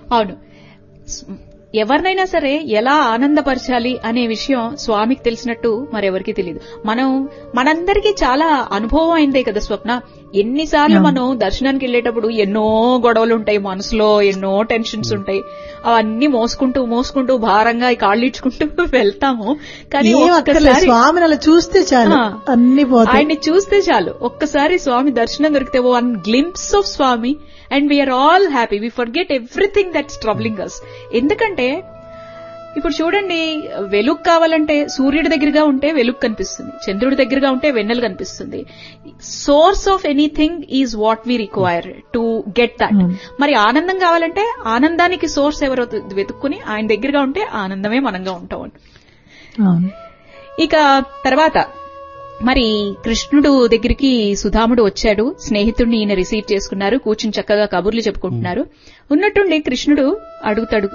అవును స్- ఎవరినైనా సరే ఎలా ఆనందపరచాలి అనే విషయం స్వామికి తెలిసినట్టు మరెవరికి తెలియదు మనం మనందరికీ చాలా అనుభవం అయిందే కదా స్వప్న ఎన్నిసార్లు అవును. మనం దర్శనానికి వెళ్ళేటప్పుడు ఎన్నో గొడవలు ఉంటాయి మనసులో ఎన్నో టెన్షన్స్ ఉంటాయి అవన్నీ మోసుకుంటూ మోసుకుంటూ భారంగా ఈ కాళ్ళు ఇచ్చుకుంటూ వెళ్తాము కానీ ఏం అక్కర్లేదు ఒక్కసారి స్వామిని అలా చూస్తే చాలు ఆ. అన్ని పోతాయి ఆయన్ని చూస్తే చాలు ఒక్కసారి స్వామి దర్శనం దొరికితే one glimpse of Swami and we're all happy we forget everything that's troubling us ఎందుకంటే ఇప్పుడు చూడండి వెలుగు కావాలంటే సూర్యుడి దగ్గరగా ఉంటే వెలుగు కనిపిస్తుంది చంద్రుడి దగ్గరగా ఉంటే వెన్నెల కనిపిస్తుంది source of anything is what we require to get that Hmm. మరి ఆనందం కావాలంటే ఆనందానికి సోర్స్ ఎవరో వెతుక్కుని ఆయన దగ్గరగా ఉంటే ఆనందమే మనంగా ఉంటాం అవును ఇక తర్వాత మరి కృష్ణుడు దగ్గరికి సుధాముడు వచ్చాడు స్నేహితుడిని ఈయన రిసీవ్ చేసుకున్నారు కూర్చుని చక్కగా కబుర్లు చెప్పుకుంటున్నారు ఉన్నట్టుండి కృష్ణుడు అడుగుతాడు